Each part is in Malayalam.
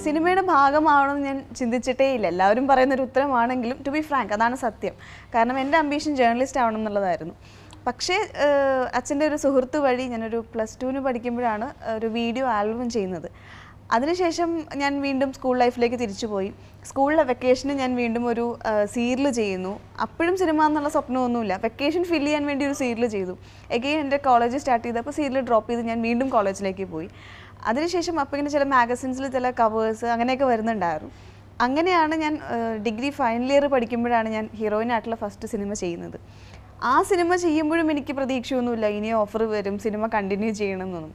സിനിമയുടെ ഭാഗമാവണമെന്ന് ഞാൻ ചിന്തിച്ചിട്ടേ ഇല്ല എല്ലാവരും പറയുന്ന ഒരു ഉത്തരമാണെങ്കിലും ടു ബി ഫ്രാങ്ക് അതാണ് സത്യം കാരണം എൻ്റെ അംബീഷൻ ജേർണലിസ്റ്റ് ആവണം എന്നുള്ളതായിരുന്നു പക്ഷേ അച്ഛൻ്റെ ഒരു സുഹൃത്ത് വഴി ഞാനൊരു പ്ലസ് ടുവിന് പഠിക്കുമ്പോഴാണ് ഒരു വീഡിയോ ആൽബം ചെയ്യുന്നത് അതിനുശേഷം ഞാൻ വീണ്ടും സ്കൂൾ ലൈഫിലേക്ക് തിരിച്ചുപോയി സ്കൂളിലെ വെക്കേഷന് ഞാൻ വീണ്ടും ഒരു സീരിയൽ ചെയ്യുന്നു അപ്പോഴും സിനിമ എന്നുള്ള സ്വപ്നമൊന്നുമില്ല വെക്കേഷൻ ഫിൽ ചെയ്യാൻ വേണ്ടി ഒരു സീരിയൽ ചെയ്തു എഗെയിൻ എൻ്റെ കോളേജ് സ്റ്റാർട്ട് ചെയ്തപ്പോൾ സീരിയൽ ഡ്രോപ്പ് ചെയ്ത് ഞാൻ വീണ്ടും കോളേജിലേക്ക് പോയി അതിനുശേഷം അപ്പോൾ ഇങ്ങനെ ചില മാഗസിൻസിൽ ചില കവേഴ്സ് അങ്ങനെയൊക്കെ വരുന്നുണ്ടായിരുന്നു അങ്ങനെയാണ് ഞാൻ ഡിഗ്രി ഫൈനൽ ഇയർ പഠിക്കുമ്പോഴാണ് ഞാൻ ഹീറോയിനായിട്ടുള്ള ഫസ്റ്റ് സിനിമ ചെയ്യുന്നത് ആ സിനിമ ചെയ്യുമ്പോഴും എനിക്ക് പ്രതീക്ഷയൊന്നുമില്ല ഇനി ഓഫർ വരും സിനിമ കണ്ടിന്യൂ ചെയ്യണമെന്നൊന്നും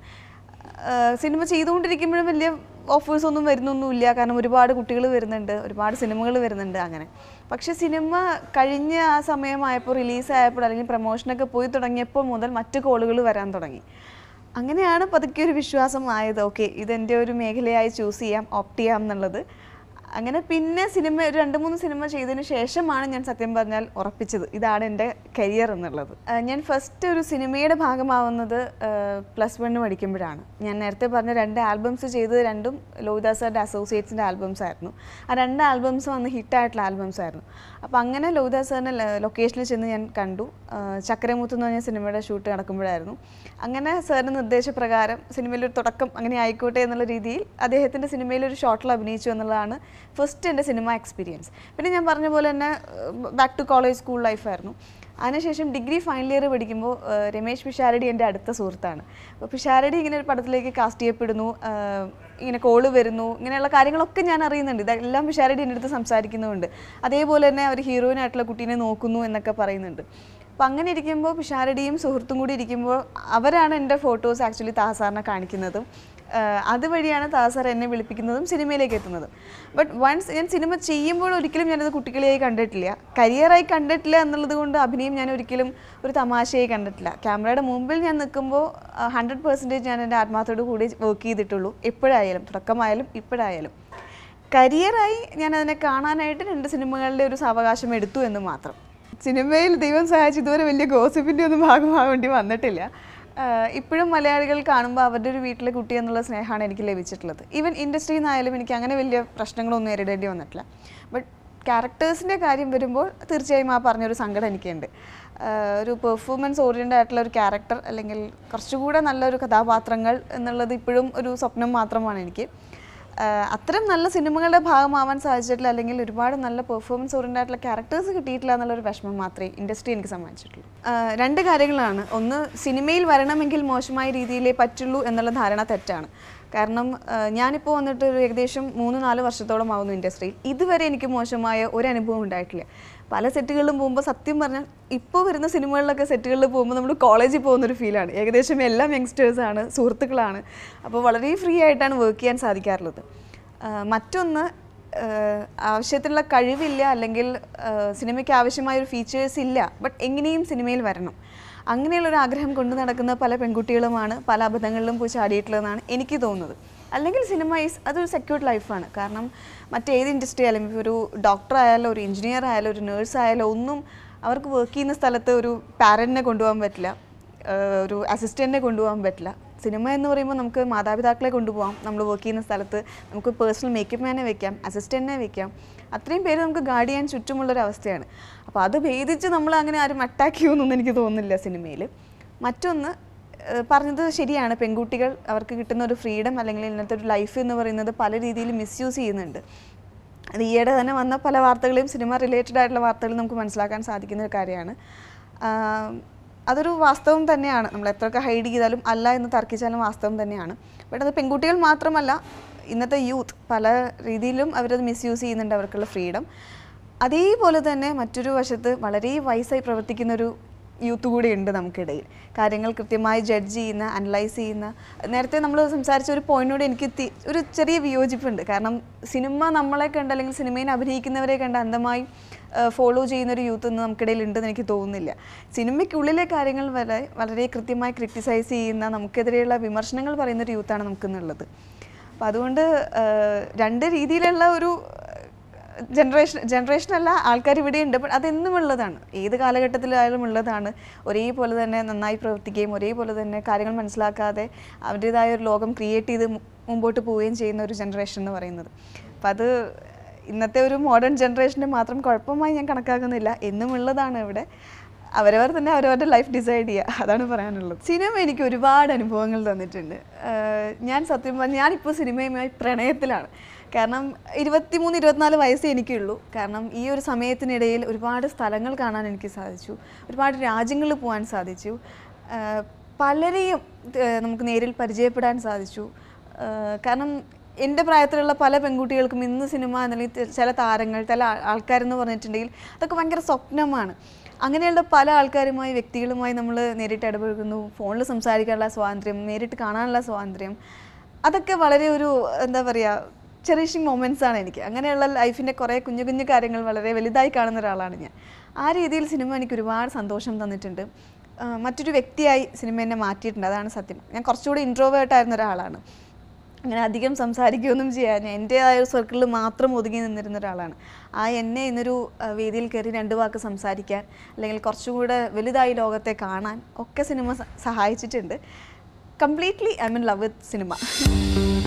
ആഹ് സിനിമ ചെയ്തുകൊണ്ടിരിക്കുമ്പോഴും വലിയ ഓഫേഴ്സ് ഒന്നും വരുന്നൊന്നുമില്ല കാരണം ഒരുപാട് കുട്ടികൾ വരുന്നുണ്ട് ഒരുപാട് സിനിമകൾ വരുന്നുണ്ട് അങ്ങനെ പക്ഷെ സിനിമ കഴിഞ്ഞ ആ സമയമായപ്പോൾ റിലീസായപ്പോൾ അല്ലെങ്കിൽ പ്രൊമോഷനൊക്കെ പോയി തുടങ്ങിയപ്പോൾ മുതൽ മറ്റു കോളുകൾ വരാൻ തുടങ്ങി അങ്ങനെയാണ് പതുക്കെ ഒരു വിശ്വാസം ആയത് ഓക്കെ ഇതെൻ്റെ ഒരു മേഖലയായി ചൂസ് ചെയ്യാം ഓപ്റ്റ് ചെയ്യാം എന്നുള്ളത് അങ്ങനെ പിന്നെ സിനിമ ഒരു രണ്ട് മൂന്ന് സിനിമ ചെയ്തതിന് ശേഷമാണ് ഞാൻ സത്യം പറഞ്ഞാൽ ഉറപ്പിച്ചത് ഇതാണ് എൻ്റെ കരിയർ എന്നുള്ളത് ആ, ഞാൻ ഫസ്റ്റ് ഒരു സിനിമയുടെ ഭാഗമാവുന്നത് പ്ലസ് വണ്ണ് പഠിക്കുമ്പോഴാണ് ഞാൻ നേരത്തെ പറഞ്ഞ രണ്ട് ആൽബംസ് ചെയ്തത് രണ്ടും ലോഹിദാസ് സാറിൻ്റെ അസോസിയേറ്റ്സിൻ്റെ ആൽബംസ് ആയിരുന്നു ആ രണ്ട് ആൽബംസും അന്ന് ഹിറ്റായിട്ടുള്ള ആൽബംസ് ആയിരുന്നു അപ്പോൾ അങ്ങനെ ലോഹിദാസ് സാറിൻ്റെ ലൊക്കേഷനിൽ ചെന്ന് ഞാൻ കണ്ടു ആ, ചക്രമുത്ത് എന്ന് പറഞ്ഞ സിനിമയുടെ ഷൂട്ട് നടക്കുമ്പോഴായിരുന്നു അങ്ങനെ സാറിൻ്റെ നിർദ്ദേശപ്രകാരം സിനിമയിലൊരു തുടക്കം അങ്ങനെ ആയിക്കോട്ടെ എന്നുള്ള രീതിയിൽ അദ്ദേഹത്തിൻ്റെ സിനിമയിൽ ഒരു ഷോട്ടിൽ അഭിനയിച്ചു എന്നുള്ളതാണ് ഫസ്റ്റ് എൻ്റെ സിനിമ എക്സ്പീരിയൻസ് പിന്നെ ഞാൻ പറഞ്ഞ പോലെ തന്നെ ബാക്ക് ടു കോളേജ് സ്കൂൾ ലൈഫായിരുന്നു അതിനുശേഷം ഡിഗ്രി ഫൈനൽ ഇയർ പഠിക്കുമ്പോൾ ആ, രമേശ് പിഷാരടി എൻ്റെ അടുത്ത സുഹൃത്താണ് അപ്പോൾ പിഷാരടി ഇങ്ങനെ ഒരു പടത്തിലേക്ക് കാസ്റ്റ് ചെയ്യപ്പെടുന്നു ആ, ഇങ്ങനെ കോള് വരുന്നു ഇങ്ങനെയുള്ള കാര്യങ്ങളൊക്കെ ഞാൻ അറിയുന്നുണ്ട് ഇതെല്ലാം പിഷാരടി എൻ്റെ അടുത്ത് സംസാരിക്കുന്നുമുണ്ട് അതേപോലെ തന്നെ അവർ ഹീറോയിനായിട്ടുള്ള കുട്ടീനെ നോക്കുന്നു എന്നൊക്കെ പറയുന്നുണ്ട് അപ്പം അങ്ങനെ ഇരിക്കുമ്പോൾ പിഷാരടിയും സുഹൃത്തും കൂടി ഇരിക്കുമ്പോൾ അവരാണ് എൻ്റെ ഫോട്ടോസ് ആക്ച്വലി താസാറിനെ കാണിക്കുന്നതും ആഹ് അതുവഴിയാണ് താസാർ എന്നെ വിളിപ്പിക്കുന്നതും സിനിമയിലേക്ക് എത്തുന്നതും ബട്ട് വൺസ് ഞാൻ സിനിമ ചെയ്യുമ്പോൾ ഒരിക്കലും ഞാനത് കുട്ടികളെയായി കണ്ടിട്ടില്ല കരിയറായി കണ്ടിട്ടില്ല എന്നുള്ളത് കൊണ്ട് അഭിനയം ഞാൻ ഒരിക്കലും ഒരു തമാശയായി കണ്ടിട്ടില്ല ക്യാമറയുടെ മുമ്പിൽ ഞാൻ നിൽക്കുമ്പോൾ ഹൺഡ്രഡ് പെർസെൻറ്റേജ് ഞാൻ എൻ്റെ ആത്മാർത്ഥത്തോടു കൂടി വർക്ക് ചെയ്തിട്ടുള്ളൂ എപ്പോഴായാലും തുടക്കമായാലും ഇപ്പോഴായാലും കരിയറായി ഞാൻ അതിനെ കാണാനായിട്ട് രണ്ട് സിനിമകളുടെ ഒരു സാവകാശം എടുത്തു എന്ന് മാത്രം സിനിമയിൽ ദൈവം സഹായിച്ച് ഇതുവരെ വലിയ ഗോസിപ്പിൻ്റെ ഒന്നും ഭാഗമാവേണ്ടി വന്നിട്ടില്ല ആഹ് ഇപ്പോഴും മലയാളികൾ കാണുമ്പോൾ അവരുടെ ഒരു വീട്ടിലെ കുട്ടി എന്നുള്ള സ്നേഹമാണ് എനിക്ക് ലഭിച്ചിട്ടുള്ളത് ഈവൻ ഇൻഡസ്ട്രിയിൽ നിന്നായാലും എനിക്ക് അങ്ങനെ വലിയ പ്രശ്നങ്ങളൊന്നും നേരിടേണ്ടി വന്നിട്ടില്ല ബട്ട് ക്യാരക്ടേഴ്സിൻ്റെ കാര്യം വരുമ്പോൾ തീർച്ചയായും ആ പറഞ്ഞൊരു സങ്കടം എനിക്കുണ്ട് ആഹ് ഒരു പെർഫോമൻസ് ഓറിയൻറ്റഡ് ആയിട്ടുള്ള ഒരു ക്യാരക്ടർ അല്ലെങ്കിൽ കുറച്ചുകൂടെ നല്ലൊരു കഥാപാത്രങ്ങൾ എന്നുള്ളത് ഇപ്പോഴും ഒരു സ്വപ്നം മാത്രമാണ് എനിക്ക് ആഹ് അത്തരം നല്ല സിനിമകളുടെ ഭാഗമാവാൻ സാധിച്ചിട്ടില്ല അല്ലെങ്കിൽ ഒരുപാട് നല്ല പെർഫോമൻസ് ഓറിയൻ്റ് ആയിട്ടുള്ള ക്യാരക്ടേഴ്സ് കിട്ടിയിട്ടില്ല എന്നുള്ളൊരു വിഷമം മാത്രമേ ഇൻഡസ്ട്രി എനിക്ക് സമ്മാനിച്ചിട്ടുള്ളൂ ആഹ് രണ്ട് കാര്യങ്ങളാണ് ഒന്ന് സിനിമയിൽ വരണമെങ്കിൽ മോശമായ രീതിയിലേ പറ്റുള്ളൂ എന്നുള്ള ധാരണ തെറ്റാണ് കാരണം ആഹ് ഞാനിപ്പോൾ വന്നിട്ട് ഒരു ഏകദേശം മൂന്ന് നാല് വർഷത്തോളം ആവുന്നു ഇൻഡസ്ട്രിയിൽ ഇതുവരെ എനിക്ക് മോശമായ ഒരു അനുഭവം ഉണ്ടായിട്ടില്ല പല സെറ്റുകളിലും പോകുമ്പോൾ സത്യം പറഞ്ഞാൽ ഇപ്പോൾ വരുന്ന സിനിമകളിലൊക്കെ സെറ്റുകളിൽ പോകുമ്പോൾ നമ്മൾ കോളേജിൽ പോകുന്നൊരു ഫീലാണ് ഏകദേശം എല്ലാം യങ്സ്റ്റേഴ്സാണ് സുഹൃത്തുക്കളാണ് അപ്പോൾ വളരെ ഫ്രീ ആയിട്ടാണ് വർക്ക് ചെയ്യാൻ സാധിക്കാറുള്ളത് ആഹ് മറ്റൊന്ന് ആഹ് ആവശ്യത്തിനുള്ള കഴിവില്ല അല്ലെങ്കിൽ ആഹ് സിനിമയ്ക്ക് ആവശ്യമായ ഒരു ഫീച്ചേഴ്സ് ഇല്ല ബട്ട് എങ്ങനെയും സിനിമയിൽ വരണം അങ്ങനെയുള്ളൊരു ആഗ്രഹം കൊണ്ടു നടക്കുന്ന പല പെൺകുട്ടികളുമാണ് പല അബദ്ധങ്ങളിലും പോയി ചാടിയിട്ടുള്ളതെന്നാണ് എനിക്ക് തോന്നുന്നത് അല്ലെങ്കിൽ സിനിമ ഈസ് അതൊരു സെക്യൂർഡ് ലൈഫാണ് കാരണം മറ്റേത് ഇൻഡസ്ട്രി ആയാലും ഇപ്പോൾ ഒരു ഡോക്ടർ ആയാലും ഒരു എഞ്ചിനീയർ ആയാലും ഒരു നേഴ്സ് ആയാലും ഒന്നും അവർക്ക് വർക്ക് ചെയ്യുന്ന സ്ഥലത്ത് ഒരു പാരൻറ്റിനെ കൊണ്ടുപോകാൻ പറ്റില്ല ആഹ് ഒരു അസിസ്റ്റൻറ്റിനെ കൊണ്ടുപോകാൻ പറ്റില്ല സിനിമ എന്ന് പറയുമ്പോൾ നമുക്ക് മാതാപിതാക്കളെ കൊണ്ടുപോകാം നമ്മൾ വർക്ക് ചെയ്യുന്ന സ്ഥലത്ത് നമുക്ക് പേഴ്സണൽ മേക്കപ്പ് മാനെ വെക്കാം അസിസ്റ്റൻറ്റിനെ വെക്കാം അത്രയും പേര് നമുക്ക് ഗാർഡ് ചെയ്യാൻ ചുറ്റുമുള്ളൊരു അവസ്ഥയാണ് അപ്പോൾ അത് ഭേദിച്ച് നമ്മൾ അങ്ങനെ ആരും അറ്റാക്ക് ചെയ്യുമെന്നൊന്നും എനിക്ക് തോന്നുന്നില്ല സിനിമയിൽ മറ്റൊന്ന് ഏഹ് പറഞ്ഞത് ശരിയാണ് പെൺകുട്ടികൾ അവർക്ക് കിട്ടുന്ന ഒരു ഫ്രീഡം അല്ലെങ്കിൽ ഇന്നത്തെ ഒരു ലൈഫ് എന്ന് പറയുന്നത് പല രീതിയിൽ മിസ്യൂസ് ചെയ്യുന്നുണ്ട് അത് ഈയിടെ തന്നെ വന്ന പല വാർത്തകളെയും സിനിമ റിലേറ്റഡ് ആയിട്ടുള്ള വാർത്തകൾ നമുക്ക് മനസ്സിലാക്കാൻ സാധിക്കുന്ന ഒരു കാര്യമാണ് ആഹ് അതൊരു വാസ്തവം തന്നെയാണ് നമ്മൾ എത്രയൊക്കെ ഹൈഡ് ചെയ്താലും അല്ല എന്ന് തർക്കിച്ചാലും വാസ്തവം തന്നെയാണ് ബട്ട് അത് പെൺകുട്ടികൾ മാത്രമല്ല ഇന്നത്തെ യൂത്ത് പല രീതിയിലും അവരത് മിസ്യൂസ് ചെയ്യുന്നുണ്ട് അവർക്കുള്ള ഫ്രീഡം അതേപോലെ തന്നെ മറ്റൊരു വശത്ത് വളരെ വയസ്സായി പ്രവർത്തിക്കുന്ന ഒരു യൂത്ത് കൂടി ഉണ്ട് നമുക്കിടയിൽ കാര്യങ്ങൾ കൃത്യമായി ജഡ്ജ് ചെയ്യുന്ന അനലൈസ് ചെയ്യുന്ന നേരത്തെ നമ്മൾ സംസാരിച്ച ഒരു പോയിന്റിനോട് എനിക്ക് തി- ഒരു ചെറിയ വിയോജിപ്പുണ്ട് കാരണം സിനിമ നമ്മളെ കണ്ട് അല്ലെങ്കിൽ സിനിമയിൽ അഭിനയിക്കുന്നവരെ കണ്ട് അന്ധമായി ഫോളോ ചെയ്യുന്ന ഒരു യൂത്ത് ഒന്നും നമുക്കിടയിൽ ഉണ്ടെന്ന് എനിക്ക് തോന്നുന്നില്ല സിനിമയ്ക്കുള്ളിലെ കാര്യങ്ങൾ വരെ വളരെ കൃത്യമായി ക്രിറ്റിസൈസ് ചെയ്യുന്ന നമുക്കെതിരെയുള്ള വിമർശനങ്ങൾ പറയുന്ന ഒരു യൂത്താണ് നമുക്കിന്നുള്ളത് അപ്പോൾ അതുകൊണ്ട് ആഹ് രണ്ട് രീതിയിലുള്ള ഒരു ജനറേഷൻ ജനറേഷൻ അല്ല ആൾക്കാർ ഇവിടെ ഉണ്ട് ബട്ട് അതെന്നും ഉള്ളതാണ് ഏത് കാലഘട്ടത്തിലായാലും ഉള്ളതാണ് ഒരേപോലെ തന്നെ നന്നായി പ്രവർത്തിക്കുകയും ഒരേപോലെ തന്നെ കാര്യങ്ങൾ മനസ്സിലാക്കാതെ അവരുടേതായ ഒരു ലോകം ക്രിയേറ്റ് ചെയ്ത് മു- മുമ്പോട്ട് പോവുകയും ചെയ്യുന്ന ഒരു ജനറേഷൻ എന്ന് പറയുന്നത് അപ്പം അത് ഇന്നത്തെ ഒരു മോഡേൺ ജനറേഷൻ്റെ മാത്രം കുഴപ്പമായി ഞാൻ കണക്കാക്കുന്നില്ല എന്നും ഉള്ളതാണ് ഇവിടെ അവരവർ തന്നെ അവരവരുടെ ലൈഫ് ഡിസൈഡ് ചെയ്യുക അതാണ് പറയാനുള്ളത് സിനിമ എനിക്ക് ഒരുപാട് അനുഭവങ്ങൾ തന്നിട്ടുണ്ട് ആഹ് ഞാൻ സത്യം പറഞ്ഞാൽ ഞാനിപ്പോൾ സിനിമയുമായി പ്രണയത്തിലാണ് കാരണം ഇരുപത്തിമൂന്ന് ഇരുപത്തിനാല് വയസ്സേ എനിക്കുള്ളൂ കാരണം ഈ ഒരു സമയത്തിനിടയിൽ ഒരുപാട് സ്ഥലങ്ങൾ കാണാൻ എനിക്ക് സാധിച്ചു ഒരുപാട് രാജ്യങ്ങളിൽ പോകാൻ സാധിച്ചു ആഹ് പലരെയും ആഹ് നമുക്ക് നേരിൽ പരിചയപ്പെടാൻ സാധിച്ചു ആഹ് കാരണം എൻ്റെ പ്രായത്തിലുള്ള പല പെൺകുട്ടികൾക്കും ഇന്ന് സിനിമ അല്ലെങ്കിൽ ചില താരങ്ങൾ ചില ആ- ആൾക്കാരെന്ന് പറഞ്ഞിട്ടുണ്ടെങ്കിൽ അതൊക്കെ ഭയങ്കര സ്വപ്നമാണ് അങ്ങനെയുള്ള പല ആൾക്കാരുമായി വ്യക്തികളുമായി നമ്മൾ നേരിട്ട് ഇടപഴകുന്നു ഫോണിൽ സംസാരിക്കാനുള്ള സ്വാതന്ത്ര്യം നേരിട്ട് കാണാനുള്ള സ്വാതന്ത്ര്യം അതൊക്കെ വളരെ ഒരു എന്താ പറയുക ചെറിഷിങ് മൊമെൻറ്റ്സ് ആണ് എനിക്ക് അങ്ങനെയുള്ള ലൈഫിൻ്റെ കുറേ കുഞ്ഞു കുഞ്ഞു കാര്യങ്ങൾ വളരെ വലുതായി കാണുന്ന ഒരാളാണ് ഞാൻ ആ രീതിയിൽ സിനിമ എനിക്ക് ഒരുപാട് സന്തോഷം തന്നിട്ടുണ്ട് ആ, മറ്റൊരു വ്യക്തിയായി സിനിമ എന്നെ മാറ്റിയിട്ടുണ്ട് അതാണ് സത്യം ഞാൻ കുറച്ചുകൂടി ഇൻട്രോവേർട്ട് ആയിരുന്ന ഒരാളാണ് അങ്ങനെ അധികം സംസാരിക്കുകയൊന്നും ചെയ്യാൻ എൻ്റെ ആ ഒരു സർക്കിളിൽ മാത്രം ഒതുങ്ങി നിന്നിരുന്ന ഒരാളാണ് ആ എന്നെ ഇന്നൊരു ആ, വേദിയിൽ കയറി രണ്ട് വാക്ക് സംസാരിക്കാൻ അല്ലെങ്കിൽ കുറച്ചും കൂടെ വലുതായി ലോകത്തെ കാണാൻ ഒക്കെ സിനിമ സ- സഹായിച്ചിട്ടുണ്ട് completely I mean love with cinema